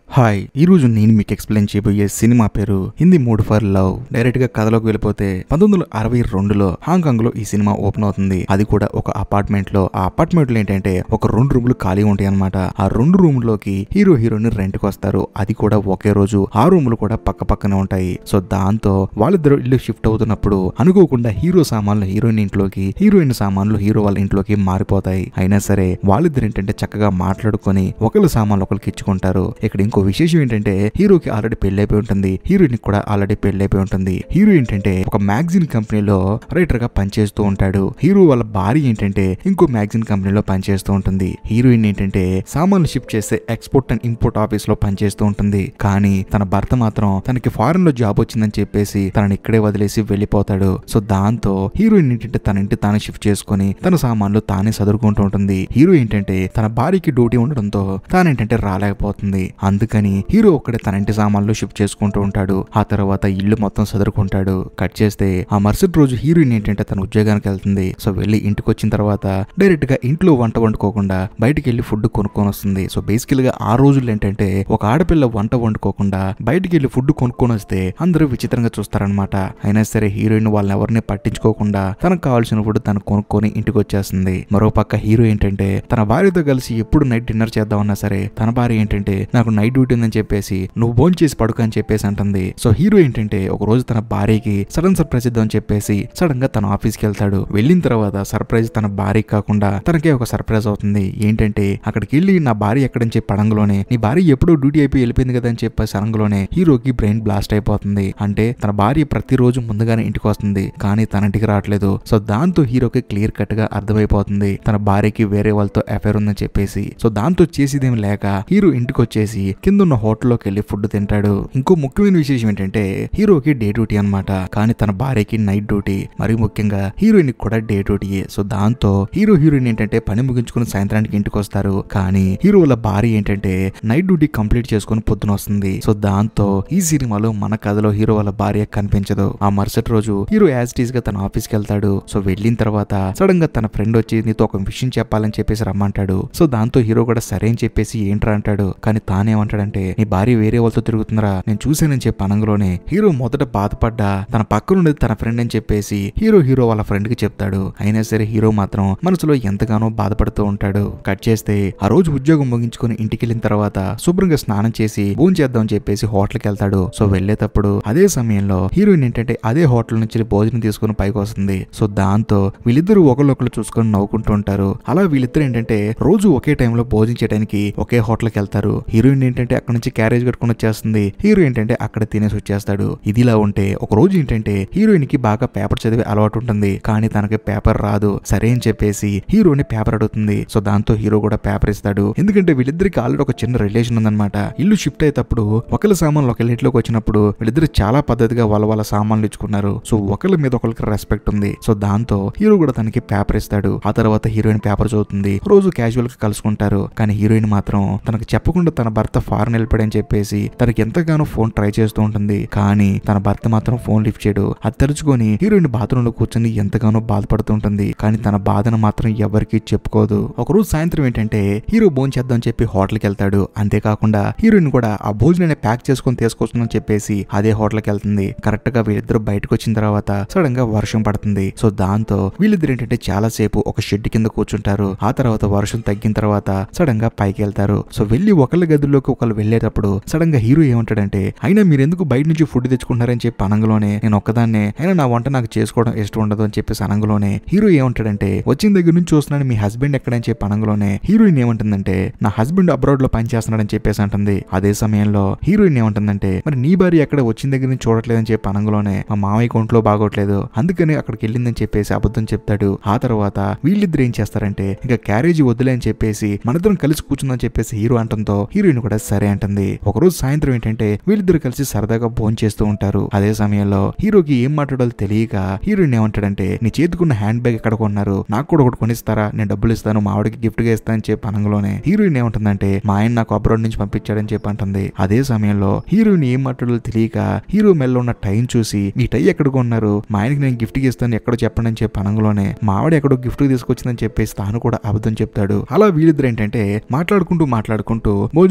hi ఈ రోజు నేను మీకు ఎక్స్ప్లెయిన్ చేయబోయే సినిమా పేరు Hindi mood for love direct గా కథలోకి వెళ్ళిపోతే పంతొమ్మిది వందల అరవై రెండులో హాంకాంగ్ లో ఈ సినిమా ఓపెన్ అవుతుంది అది కూడా ఒక అపార్ట్మెంట్ లో ఆ అపార్ట్మెంట్ లో ఏంటంటే ఒక రెండు రూములు ఖాళీ ఉంటాయి అనమాట ఆ రెండు రూమ్ లోకి హీరో హీరోయిన్ రెంట్ కి వస్తారు అది కూడా ఒకే రోజు ఆ రూములు కూడా పక్క పక్కనే ఉంటాయి సో దాంతో వాళ్ళిద్దరు ఇల్లు షిఫ్ట్ అవుతున్నప్పుడు అనుకోకుండా హీరో సామాన్లు హీరోయిన్ ఇంట్లోకి హీరోయిన్ సామాన్లు హీరో వాళ్ళ ఇంట్లోకి మారిపోతాయి అయినా సరే వాళ్ళిద్దరు ఏంటంటే చక్కగా మాట్లాడుకొని ఒకళ్ళ సామాన్లు ఒకరికి ఇచ్చుకుంటారు ఇక్కడ ఇంకో విశేషం ఏంటంటే హీరోకి ఆల్రెడీ పెళ్లి అయిపోయి ఉంటుంది హీరోయిన్ కూడా ఆల్రెడీ పెళ్లి అయిపోయి ఉంటుంది హీరో ఏంటంటే ఒక మ్యాగజైన్ కంపెనీలో రైటర్ గా పనిచేస్తూ ఉంటాడు హీరో వాళ్ళ భార్య ఏంటంటే ఇంకో మ్యాగజైన్ కంపెనీలో పనిచేస్తూ ఉంటుంది హీరోయిన్ ఏంటంటే సామాన్లు షిఫ్ట్ చేసే ఎక్స్పోర్ట్ అండ్ ఇంపోర్ట్ ఆఫీస్ లో పనిచేస్తూ ఉంటుంది కానీ తన భర్త మాత్రం తనకి ఫారెన్ లో జాబ్ వచ్చిందని చెప్పేసి తనని ఇక్కడే వదిలేసి వెళ్ళిపోతాడు సో దాంతో హీరోయిన్ ఏంటంటే తన ఇంటి తానే షిఫ్ట్ చేసుకుని తన సామాన్లు తానే సదురుకుంటూ ఉంటుంది హీరో ఏంటంటే తన భార్యకి డ్యూటీ ఉండడంతో తానేంటంటే రాలేకపోతుంది అందుకని హీరో ఒక్కడే తన ఇంటి సామాన్లు షిఫ్ట్ చేసుకుంటూ ఉంటాడు ఆ తర్వాత ఇల్లు మొత్తం సదురుకుంటాడు కట్ చేస్తే ఆ మరుసటి రోజు హీరోయిన్ ఏంటంటే తన ఉద్యోగానికి వెళ్తుంది సో వెళ్ళి ఇంటికి వచ్చిన తర్వాత డైరెక్ట్ గా ఇంట్లో వంట వండుకోకుండా బయటికి వెళ్ళి ఫుడ్ కొనుక్కొని వస్తుంది సో బేసికల్ గా ఆ రోజుల్లో ఏంటంటే ఒక ఆడపిల్ల వంట వండుకోకుండా బయటికి వెళ్ళి ఫుడ్ కొనుక్కొని వస్తే అందరూ విచిత్రంగా చూస్తారనమాట అయినా సరే హీరోయిన్ వాళ్ళని ఎవరిని పట్టించుకోకుండా తనకు కావాల్సిన ఫుడ్ తను కొనుక్కొని ఇంటికి వచ్చేస్తుంది మరో పక్క హీరో ఏంటంటే తన భార్యతో కలిసి ఎప్పుడు నైట్ డిన్నర్ చేద్దామన్నా సరే తన భార్య ఏంటంటే నాకు నైట్ డ్యూటీ ఉందని చెప్పేసి నువ్వు భోన్ చేసి పడుకో అని చెప్పేసి అంటుంది సో హీరో ఏంటంటే ఒక రోజు తన భార్యకి సడన్ సర్ప్రైజ్ ఇద్దాం అని చెప్పేసి సడన్ గా తన ఆఫీస్కి వెళ్తాడు వెళ్ళిన తర్వాత సర్ప్రైజ్ తన భార్య కాకుండా తనకే ఒక సర్ప్రైజ్ అవుతుంది ఏంటంటే అక్కడికి వెళ్ళి నా భార్య ఎక్కడని చెప్పి అడంగలోనే నీ భార్య ఎప్పుడో డ్యూటీ అయిపోయి వెళ్ళిపోయింది కదా అని చెప్పేసి అడంగలోనే హీరోకి బ్రెయిన్ బ్లాస్ట్ అయిపోతుంది అంటే తన భార్య ప్రతిరోజు ముందుగానే ఇంటికి వస్తుంది కానీ తన ఇంటికి రావట్లేదు సో దాంతో హీరోకి క్లియర్ కట్ గా అర్థమైపోతుంది తన భార్యకి వేరే వాళ్ళతో అఫైర్ ఉందని చెప్పేసి సో దాంతో చేసేదేం లేక హీరో ఇంటికి వచ్చేసి కింద ఉన్న హోటల్లోకి వెళ్ళి ఫుడ్ తింటాడు ఇంకో ముఖ్యమైన విశేషం ఏంటంటే హీరోకి డే డ్యూటీ అన్నమాట కానీ తన భార్యకి నైట్ డ్యూటీ మరి ముఖ్యంగా హీరోయిన్ కూడా డే డ్యూటీయే సో దాంతో హీరో హీరోయిన్ ఏంటంటే పని ముగించుకుని సాయంత్రానికి ఇంటికి వస్తారు కానీ హీరో వాళ్ళ భార్య ఏంటంటే నైట్ డ్యూటీ కంప్లీట్ చేసుకుని పొద్దున వస్తుంది సో దాంతో ఈ సినిమాలో మన కథలో హీరో వాళ్ళ భార్య కనిపించదు ఆ మరుసటి రోజు హీరో యాజ్ టీజ్ గా తన ఆఫీస్కి వెళ్తాడు సో వెళ్ళిన తర్వాత సడన్ గా తన ఫ్రెండ్ వచ్చి నీతో ఒక విషయం చెప్పాలని చెప్పేసి రమ్మంటాడు సో దాంతో హీరో కూడా సరే అని చెప్పేసి ఏంట్రా అంటాడు కానీ తానేమంటాడంటే నీ భార్య వేరే వాళ్ళతో తిరుగుతుందిరా నేను చూసానని చెప్పి అనంగలోనే హీరో మొదట బాధపడ్డా తన పక్కనుండేది తన ఫ్రెండ్ అని చెప్పేసి హీరో హీరో వాళ్ళ ఫ్రెండ్ కి చెప్తాడు అయినా సరే హీరో మాత్రం మనసులో ఎంతగానో బాధపడుతూ ఉంటాడు కట్ చేస్తే ఆ రోజు ఉద్యోగం ముగించుకొని ఇంటికి వెళ్ళిన తర్వాత శుభ్రంగా స్నానం చేసి భోజనం చేద్దాం అని చెప్పేసి హోటల్కి వెళ్తాడు సో వెళ్ళేటప్పుడు అదే సమయంలో హీరోయిన్ ఏంటంటే అదే హోటల్ నుంచి భోజనం తీసుకుని పైకి వస్తుంది సో దాంతో వీళ్ళిద్దరూ ఒకళ్ళొకళ్ళు చూసుకొని నవ్వుకుంటూ ఉంటారు అలా వీళ్ళిద్దరు ఏంటంటే రోజు ఒకే టైంలో భోజనం చేయడానికి ఒకే హోటల్కి వెళ్తారు హీరోయిన్ ఏంటంటే అక్కడ నుంచి క్యారేజ్ కట్టుకుని వచ్చేస్తుంది హీరో ఏంటంటే అక్కడ తినేసి వచ్చేస్తాడు ఇదిలా ఉంటే ఒక రోజు ఏంటంటే హీరోయిన్ కి బాగా పేపర్ చదివే అలవాటు ఉంటుంది కానీ తనకి పేపర్ రాదు సరే అని చెప్పేసి హీరోని పేపర్ అడుగుతుంది సో దాంతో హీరో కూడా పేపర్ ఇస్తాడు ఎందుకంటే వీళ్ళిద్దరికి ఆల్రెడీ ఒక చిన్న రిలేషన్ ఉందన్నమాట ఇల్లు షిఫ్ట్ అయ్యేటప్పుడు ఒకళ్ళ సామాన్లు ఒకళ్ళ ఇంట్లోకి వచ్చినప్పుడు వీళ్ళిద్దరు చాలా పద్ధతిగా వాళ్ళ వాళ్ళ సామాన్లు ఇచ్చుకున్నారు సో ఒకళ్ళ మీద ఒకరికి రెస్పెక్ట్ ఉంది సో దాంతో హీరో కూడా తనకి పేపర్ ఇస్తాడు ఆ తర్వాత హీరోయిన్ పేపర్ చదువుతుంది రోజు క్యాజువల్ గా కలుసుకుంటారు కానీ హీరోయిన్ మాత్రం తనకు చెప్పకుండా తన భర్త ఫారెన్ వెళ్ళిపోయాడని చెప్పేసి తనకి ఎంతగానో ఫోన్ ట్రై చేస్తూ ఉంటుంది కానీ తన భర్త మాత్రం ఫోన్ లిఫ్ట్ చేయడు అది తలుచుకొని హీరోయిన్ బాత్రూమ్ లో కూర్చొని ఎంతగానో బాధపడుతూ ఉంటుంది కానీ తన బాధను మాత్రం ఎవరికి చెప్పుకోదు ఒకరోజు సాయంత్రం ఏంటంటే హీరో భోజనం చేద్దాం చెప్పి హోటల్కి వెళ్తాడు అంతేకాకుండా హీరోయిన్ కూడా ఆ భోజనాన్ని ప్యాక్ చేసుకొని తీసుకొస్తుందని చెప్పేసి అదే హోటల్కి వెళ్తుంది కరెక్ట్ గా వీళ్ళిద్దరు బయటకు వచ్చిన తర్వాత సడన్ గా వర్షం పడుతుంది సో దాంతో వీళ్ళిద్దరు ఏంటంటే చాలా సేపు ఒక షెడ్ కింద కూర్చుంటారు ఆ తర్వాత వర్షం తగ్గిన తర్వాత సడన్ గా పైకి వెళ్తారు సో వెళ్ళి ఒకళ్ళ గదిలోకి ఒకళ్ళు వెళ్ళేటప్పుడు సడన్ గా హీరో ఏమంటాడంటే అయినా మీరు ఎందుకు బయట నుంచి ఫుడ్ తెచ్చుకుంటారని చెప్పి అనంగలోనే నేను ఒక్కదాన్నే అయినా నా వంట నాకు చేసుకోవడం ఇష్టం ఉండదు అని చెప్పేసి అనంగలోనే హీరో ఏమంటాడంటే వచ్చిన దగ్గర నుంచి చూస్తున్నాను మీ హస్బెండ్ ఎక్కడని చెప్పి అనంగలోనే హీరోయిన్ ఏమంటుందంటే నా హస్బెండ్ అబ్రాడ్ లో పనిచేస్తున్నాడని చెప్పేసి అంటుంది అదే సమయంలో హీరోయిన్ ఏమంటుందంటే మరి నీ భార్య ఎక్కడ వచ్చిన దగ్గర నుంచి చూడట్లేదని చెప్పి అనంగలోనే మా మామయ్య ఒంట్లో బాగోట్లేదు అందుకని అక్కడికి వెళ్ళిందని చెప్పేసి అబద్ధం చెప్తాడు ఆ తర్వాత వీళ్ళిద్దరు ఏం చేస్తారంటే ఇంకా క్యారేజీ వద్దులే అని చెప్పేసి మనిద్దరం కలిసి కూర్చుందని చెప్పేసి హీరో అంటంతో హీరోయిన్ కూడా సరే అంటుంది ఒకరోజు సాయంత్రం ఏంటంటే వీళ్ళిద్దరు కలిసి సరదాగా భోజనం చేస్తూ ఉంటారు అదే సమయంలో హీరోకి ఏం మాట్లాడాలో తెలియక హీరోయిన్ ఏమంటాడంటే నీ చేతికున్న హ్యాండ్ బ్యాగ్ ఎక్కడ కొన్నారు నాకు కూడా ఒకటి కొనిస్తారా నేను డబ్బులు ఇస్తాను మా ఆవిడకి గిఫ్ట్ గా ఇస్తానని చెప్పి అనంగలోనే హీరోయిన్ ఏమంటుందంటే మా ఆయన నాకు అబ్రాడ్ నుంచి పంపించాడని చెప్పి అంటుంది అదే సమయంలో హీరోయిన్ ఏం మాట్లాడాలో తెలియక హీరో మెల్ల ఉన్న టైం చూసి మీ టై ఎక్కడ కొన్నారు మా ఆయనకి నేను గిఫ్ట్ ఇస్తాను ఎక్కడో చెప్పండి అని చెప్పి అనంగలోనే మా ఆవిడ ఎక్కడో గిఫ్ట్ తీసుకొచ్చిందని చెప్పేసి తాను కూడా అబద్ధం చెప్తాడు అలా వీళ్ళిద్దరు ఏంటంటే మాట్లాడుకుంటూ మాట్లాడుకుంటూ భోజనం తినేసి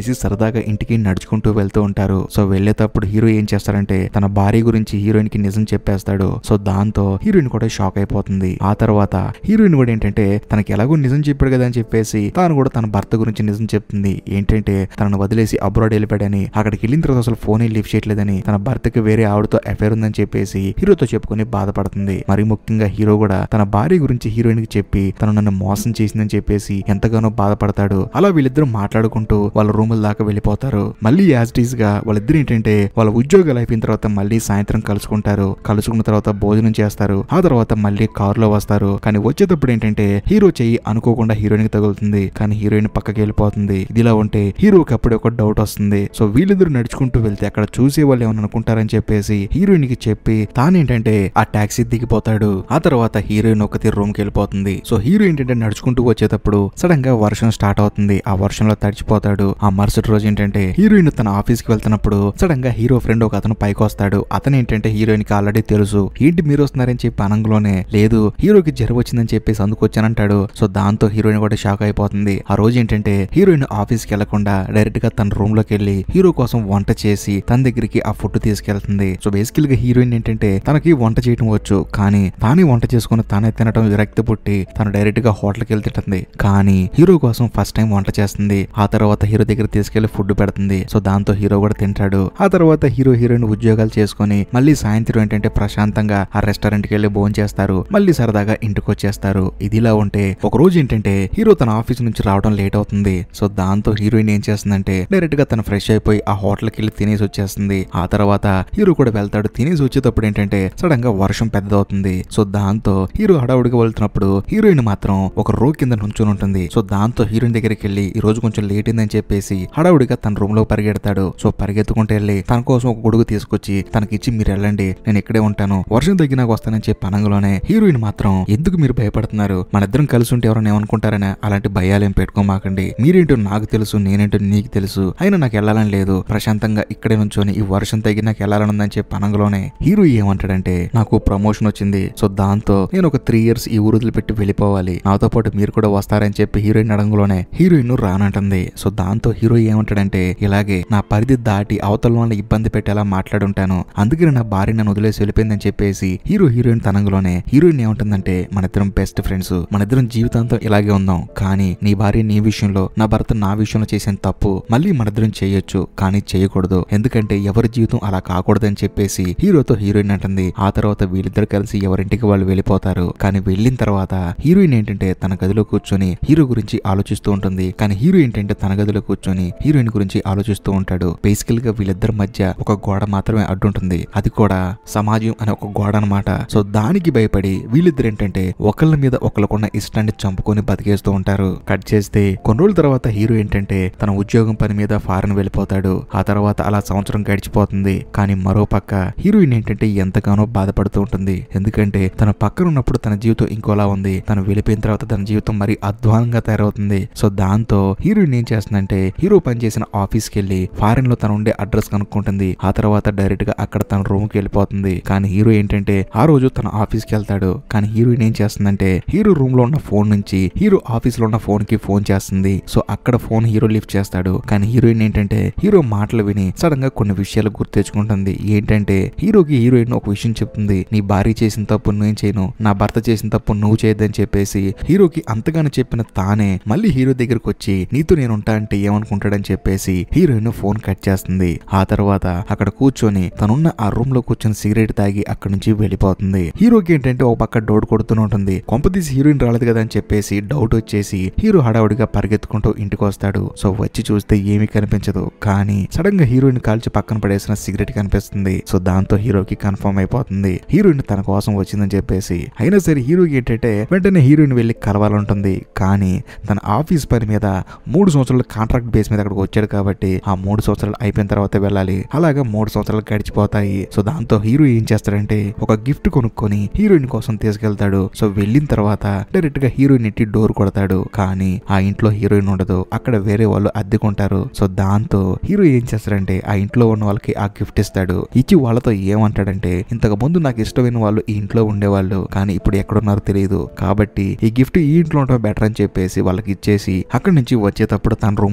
చేసి సరదాగా ఇంటికి నడుచుకుంటూ వెళ్తూ ఉంటారు సో వెళ్ళేటప్పుడు హీరో ఏం చేస్తారంటే తన భార్య గురించి హీరోయిన్ కి నిజం చెప్పేస్తాడు సో దాంతో హీరోయిన్ కూడా షాక్ అయిపోతుంది ఆ తర్వాత హీరోయిన్ కూడా ఏంటంటే తనకి ఎలాగో నిజం చెప్పాడు కదా అని చెప్పేసి తాను కూడా తన భర్త గురించి నిజం చెప్తుంది ఏంటంటే తనను వదిలేసి అబ్రాడ్ వెళ్ళిపోయాడని అక్కడికి వెళ్ళిన తర్వాత అసలు ఫోన్ లిఫ్ట్ చేయట్లేదని తన భర్తకి వేరే ఆవిడతో అఫేర్ ఉందని చెప్పేసి హీరోతో చెప్పుకొని బాధపడుతుంది మరి ముఖ్యంగా హీరో కూడా తన భార్య గురించి హీరోయిన్ కి చెప్పి తను నన్ను మోసం చేసిందని చెప్పేసి ఎంతగానో బాధపడతాడు అలా వీళ్ళిద్దరూ మాట్లాడుకుంటూ వాళ్ళ రూముల దాకా వెళ్ళిపోతారు మళ్ళీ యాజ్ టీజ్ గా వాళ్ళిద్దరు ఏంటంటే వాళ్ళ ఉద్యోగాలు అయిపోయిన తర్వాత మళ్ళీ సాయంత్రం కలుసుకుంటారు కలుసుకున్న తర్వాత భోజనం చేస్తారు ఆ తర్వాత మళ్ళీ కారులో వస్తారు కానీ వచ్చేటప్పుడు ఏంటంటే హీరో చెయ్యి అనుకోకుండా హీరోయిన్ కి తగులుతుంది కానీ హీరోయిన్ పక్కకి వెళ్ళిపోతుంది ఇదిలా ఉంటే హీరోకి అప్పుడే ఒక డౌట్ వస్తుంది సో వీళ్ళిద్దరు నడుచుకుంటూ వెళ్తే అక్కడ చూసే వాళ్ళు ఏమని అనుకుంటారని చెప్పేసి హీరోయిన్ కి చెప్పి తానేంటంటే ఆ టాక్సీ దిగిపోతాడు ఆ తర్వాత హీరోయిన్ ఒకటి రూమ్ కి వెళ్ళిపోతుంది సో హీరో ఏంటంటే నడుచుకుంటూ వచ్చేటప్పుడు సడన్ గా వర్షం స్టార్ట్ అవుతుంది ఆ వర్షంలో తడిచిపోతాడు ఆ మరుసటి రోజు ఏంటంటే హీరోయిన్ తన ఆఫీస్ కి వెళ్తున్నప్పుడు సడన్ గా హీరో ఫ్రెండ్ ఒక అతను పైకి వస్తాడు అతను ఏంటంటే హీరోయిన్ కి ఆల్రెడీ తెలుసు ఏంటి మీరు వస్తున్నారని చెప్పి అనంగలోనే లేదు హీరోకి జ్వరం వచ్చిందని చెప్పేసి అందుకు వచ్చానంటాడు సో దాంతో హీరోయిన్ కూడా షాక్ అయిపోతుంది ఆ రోజు ఏంటంటే హీరోయిన్ ఆఫీస్ కి వెళ్లకుండా డైరెక్ట్ గా తన రూమ్ లోకి వెళ్ళి హీరో కోసం వంట చేసి తన దగ్గరికి ఆ ఫుడ్ తీసుకెళ్తుంది సో బేసికల్ గా హీరోయిన్ ఏంటంటే తనకి వంట చేయడం వచ్చు కానీ తానే వంట చేసుకుని తానే తినడం విరక్తి పుట్టి తను డైరెక్ట్ గా హోటల్ కి వెళ్తుంటుంది కానీ హీరో కోసం ఫస్ట్ టైం వంట చేస్తుంది ఆ తర్వాత హీరో దగ్గర తీసుకెళ్లి ఫుడ్ పెడుతుంది సో దాంతో హీరో కూడా తింటాడు ఆ తర్వాత హీరో హీరోయిన్ ఉద్యోగాలు చేసుకుని మళ్ళీ సాయంత్రం ఏంటంటే ప్రశాంతంగా ఆ రెస్టారెంట్ కి వెళ్ళి భోజనం చేస్తారు మళ్ళీ సరదాగా ఇంటికి వచ్చేస్తారు ఇదిలా ఉంటే ఒక రోజు ఏంటంటే హీరో తన ఆఫీస్ నుంచి రావడం లేట్ అవుతుంది సో దాంతో హీరోయిన్ ఏం చేస్తుందంటే డైరెక్ట్ గా తను ఫ్రెష్ అయిపోయి ఆ హోటల్ కి వెళ్ళి తినేసి వచ్చేస్తుంది ఆ తర్వాత హీరో కూడా వెళ్తాడు తినేసి వచ్చేటప్పుడు ఏంటంటే సడన్ గా వర్షం పెద్దదవుతుంది సో దాంతో హీరో హడావుడిగా వెళ్తున్నప్పుడు హీరోయిన్ మాత్రం ఒక రో కింద నుంచుని ఉంటుంది సో దాంతో హీరోయిన్ దగ్గరికి వెళ్ళి ఈ రోజు కొంచెం లేట్ అయిందని చెప్పేసి హడావుడిగా తన రూమ్ లో పరిగెడతాడు సో పరిగెత్తుకుంటూ వెళ్ళి తన కోసం ఒక గొడుగు తీసుకొచ్చి తనకిచ్చి మీరు వెళ్ళండి నేను ఇక్కడే ఉంటాను వర్షం తగ్గినాక వస్తానని చెప్పి అనంగలోనే హీరోయిన్ మాత్రం ఎందుకు మీరు భయపడుతున్నారు మన ఇద్దరం కలిసి ఉంటే ఎవరైనా ఏమనుకుంటారని అలాంటి భయాలేం పెట్టుకోమాకండి మీరేంటో నాకు తెలుసు నేనేంటో నీకు తెలుసు అయినా నాకు వెళ్ళాలని లేదు ప్రశాంతంగా ఇక్కడే నుంచొని ఈ వర్షం తగ్గి నాకు వెళ్ళాలని ఉందని చెప్పి అనంగలోనే హీరో ఏమంటాడంటే నాకు ప్రమోషన్ వచ్చింది సో దాంతో నేను ఒక త్రీ ఇయర్స్ ఈ ఊరు పెట్టి వెళ్ళిపోవాలి నాతో పాటు మీరు కూడా వస్తారని చెప్పి హీరోయిన్ అడంగులోనే హీరోయిన్ రానంటుంది సో దాంతో హీరో ఏమంటాడంటే ఇలాగే నా పరిధి దాటి అవతల వాళ్ళని ఇబ్బంది పెట్టేలా మాట్లాడుంటాను అందుకని నా భార్య నన్ను వదిలేసి వెళ్ళిపోయిందని చెప్పేసి హీరో హీరోయిన్ తనంగులోనే హీరోయిన్ ఏమంటుందంటే మన ఇద్దరం బెస్ట్ ఫ్రెండ్స్ మన ఇద్దరం జీవితాంతం ఇలాగే ఉందాం కానీ నీ భార్య నీ విషయంలో నా భర్త నా విషయంలో చేసిన తప్పు మళ్ళీ మన ఇద్దరం చేయొచ్చు కానీ చేయకూడదు ఎందుకంటే ఎవరి జీవితం అలా కాకూడదని చెప్పేసి హీరోతో హీరోయిన్ అంటుంది ఆ తర్వాత వీళ్ళిద్దరు కలిసి ఎవరింటికి వాళ్ళు వెళ్ళిపోతారు కానీ వెళ్ళిన తర్వాత హీరోయిన్ ఏంటంటే తన గదిలో కూర్చొని హీరో గురించి ఆలోచిస్తూ ఉంటుంది కానీ హీరో ఏంటంటే తన గదిలో కూర్చొని హీరోయిన్ గురించి ఆలోచిస్తూ ఉంటాడు బేసికల్ గా వీళ్ళిద్దరి మధ్య ఒక గోడ మాత్రమే అడ్డుంటుంది అది కూడా సమాజం అనే ఒక గోడ అన్నమాట సో దానికి భయపడి వీళ్ళిద్దరు ఏంటంటే ఒకళ్ళ మీద ఒకళ్ళకున్న ఇష్టాన్ని చంపుకొని బతికేస్తూ ఉంటారు కట్ చేస్తే కొన్ని రోజుల తర్వాత హీరో ఏంటంటే తన ఉద్యోగం పని మీద ఫారెన్ వెళ్ళిపోతాడు ఆ తర్వాత అలా సంవత్సరం గడిచిపోతుంది కానీ మరో పక్క హీరోయిన్ ఏంటంటే ఎంతగానో బాధపడుతూ ఉంటుంది ఎందుకంటే తన పక్కన ఉన్నప్పుడు తన జీవితం ఇంకోలా ఉంది తను వెళ్ళిపోయిన తర్వాత తన జీవితం మరి అధ్వానంగా తయారవుతుంది సో దాంతో హీరోయిన్ ఏం చేస్తుందంటే హీరో పనిచేసిన ఆఫీస్ కి వెళ్ళి ఫారెన్ లో తను ఉండే అడ్రస్ కనుక్కుంటుంది ఆ తర్వాత డైరెక్ట్ గా అక్కడ తన రూమ్ కి వెళ్ళిపోతుంది కానీ హీరో ఏంటంటే ఆ రోజు తన ఆఫీస్ కి వెళ్తాడు కానీ హీరోయిన్ ఏం చేస్తుందంటే హీరో రూమ్ లో ఉన్న ఫోన్ నుంచి హీరో ఆఫీస్ లో ఉన్న ఫోన్ కి ఫోన్ చేస్తుంది సో అక్కడ ఫోన్ హీరో లిఫ్ట్ చేస్తాడు కానీ హీరోయిన్ ఏంటంటే హీరో మాటలు విని సడన్ గా కొన్ని విషయాలు గుర్తు తెచ్చుకుంటుంది ఏంటంటే హీరోకి హీరోయిన్ ఒక విషయం చెప్తుంది నీ భార్య చేసిన తప్పు నేను చేయను నా భర్త చేసిన తప్పు నువ్వు చేయొద్దని చెప్పేసి హీరోకి అంతగానో చెప్పిన తానే మళ్ళీ హీరో దగ్గరకు వచ్చి నీతో నేను ఉంటా అంటే ఏమనుకుంటాడని చెప్పేసి హీరోయిన్ ఫోన్ కట్ చేస్తుంది ఆ తర్వాత అక్కడ కూర్చొని తనున్న ఆ రూమ్ లో కూర్చొని సిగరెట్ తాగి అక్కడి నుంచి వెళ్ళిపోతుంది హీరోకి ఏంటంటే ఒక పక్క డౌట్ కొడుతూనే ఉంటుంది కొంపతీసి హీరోయిన్ రాలేదు కదా అని చెప్పేసి డౌట్ వచ్చేసి హీరో హడావుడిగా పరిగెత్తుకుంటూ ఇంటికి వస్తాడు సో వచ్చి చూస్తే ఏమీ కనిపించదు కానీ సడన్ గా హీరోయిన్ కాల్చి పక్కన పడేసిన సిగరెట్ కనిపిస్తుంది సో దాంతో హీరోకి కన్ఫర్మ్ అయిపోతుంది హీరోయిన్ తన కోసం వచ్చిందని చెప్పేసి అయినా సరే హీరోకి ఏంటంటే వెంటనే హీరోయిన్ వెళ్ళి కలవాలంటుంది కానీ తన ఆఫీస్ పని మీద మూడు సంవత్సరాల కాంట్రాక్ట్ బేస్ మీద అక్కడికి వచ్చాడు కాబట్టి ఆ మూడు సంవత్సరాలు అయిపోయిన తర్వాత వెళ్ళాలి అలాగా మూడు సంవత్సరాలు గడిచిపోతాయి సో దాంతో హీరో ఏం చేస్తాడంటే ఒక గిఫ్ట్ కొనుక్కొని హీరోయిన్ కోసం తీసుకెళ్తాడు సో వెళ్ళిన తర్వాత డైరెక్ట్ గా హీరోయిన్ ఎట్టి డోర్ కొడతాడు కానీ ఆ ఇంట్లో హీరోయిన్ ఉండదు అక్కడ వేరే వాళ్ళు అద్దెకుంటారు సో దాంతో హీరో ఏం చేస్తాడంటే ఆ ఇంట్లో ఉన్న వాళ్ళకి ఆ గిఫ్ట్ ఇస్తాడు ఇచ్చి వాళ్ళతో ఏమంటాడంటే ఇంతకు ముందు నాకు ఇష్టమైన వాళ్ళు ఈ ఇంట్లో ఉండేవాళ్ళు కానీ ఇప్పుడు ఎక్కడున్నారో తెలియదు కాబట్టి ఈ గిఫ్ట్ ఈ ఇంట్లో ఉండడం బెటర్ అని చెప్పేసి వాళ్ళకి ఇచ్చేసి అక్కడి నుంచి వచ్చేటప్పుడు తన రూమ్ చూస్తాడు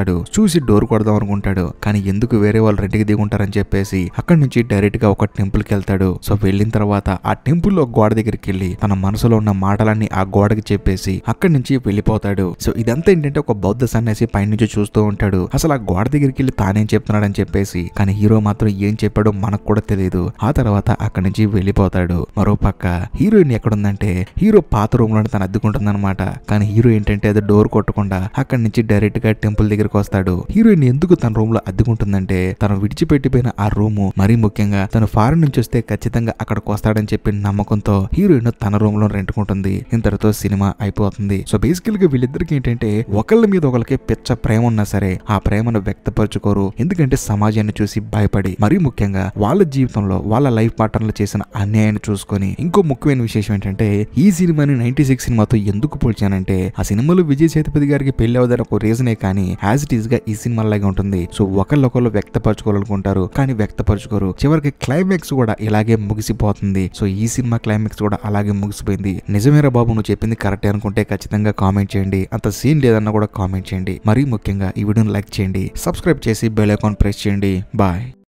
చూస్తాడు చూసి డోర్ కొడదాం అనుకుంటాడు కానీ ఎందుకు వేరే వాళ్ళు రెంట్కి దిగుంటారని చెప్పేసి అక్కడి నుంచి డైరెక్ట్ గా ఒక టెంపుల్ కి వెళ్తాడు సో వెళ్ళిన తర్వాత ఆ టెంపుల్ లో గోడ దగ్గరికి వెళ్ళి తన మనసులో ఉన్న మాటలన్నీ ఆ గోడకి చెప్పేసి అక్కడి నుంచి వెళ్ళిపోతాడు సో ఇదంతా ఏంటంటే ఒక బౌద్ధ సన్యాసి పైనుంచి చూస్తూ ఉంటాడు అసలు ఆ గోడ దగ్గరికి వెళ్ళి తానేం చెప్తున్నాడని చెప్పేసి కానీ హీరో మాత్రం ఏం చెప్పాడో మనకు కూడా తెలియదు ఆ తర్వాత అక్కడి నుంచి వెళ్ళిపోతాడు మరో పక్క హీరోయిన్ ఎక్కడుందంటే హీరో పాత రూమ్ లో తను అద్దుకుంటుందన్నమాట కానీ హీరో ఏంటంటే అది డోర్ కొట్టకుండా అక్కడి నుంచి డైరెక్ట్ గా టెంపుల్ దగ్గరికి వస్తాడు హీరోయిన్ ఎందుకు తన రూమ్ లో అద్దుకుంటుందంటే తను విడిచిపెట్టిపోయిన ఆ రూము మరీ ముఖ్యంగా తను ఫారెన్ నుంచి వస్తే ఖచ్చితంగా అక్కడికి వస్తాడని చెప్పి నమ్మకంతో హీరోయిన్ తన రూమ్ లో రెంటుకుంటుంది ఇంతటితో సినిమా అయిపోతుంది సో బేసికల్ గా వీళ్ళిద్దరికి ఏంటంటే ఒకళ్ళ మీద ఒకరికి పిచ్చ ప్రేమ ఉన్నా సరే ఆ ప్రేమను వ్యక్తపరచుకోరు ఎందుకంటే సమాజాన్ని చూసి భయపడి మరీ ముఖ్యంగా వాళ్ళ జీవితంలో వాళ్ళ లైఫ్ పార్ట్నర్లు చేసిన అన్యాయాన్ని చూసుకొని ఇంకో ముఖ్యమైన విశేషం ఏంటంటే ఈ సినిమాని నైన్టీ సిక్స్ సినిమాతో ఎందుకు పోల్చానంటే ఆ సినిమాలో విజయ్ సేతుపతి గారికి పెళ్లి అవుదని ఒక రీజనే కానీ యాజ్ ఇట్ ఈస్ గా ఈ సినిమా లాగే ఉంటుంది సో ఒకళ్ళొకళ్ళు వ్యక్తపరచుకోవాలనుకుంటారు కానీ వ్యక్తపరచుకోరు చివరికి క్లైమాక్స్ కూడా ఇలాగే ముగిసిపోతుంది సో ఈ సినిమా క్లైమాక్స్ కూడా అలాగే ముగిసిపోయింది నిజమేరా బాబు నువ్వు చెప్పింది కరెక్టే అనుకుంటే ఖచ్చితంగా కామెంట్ చేయండి అంత సీన్ లేదన్నా కూడా కామెంట్ చేయండి మరీ ముఖ్యంగా ఈ వీడియోని లైక్ చేయండి సబ్స్క్రైబ్ చేసి బెల్ ఐకాన్ ప్రెస్ చేయండి బాయ్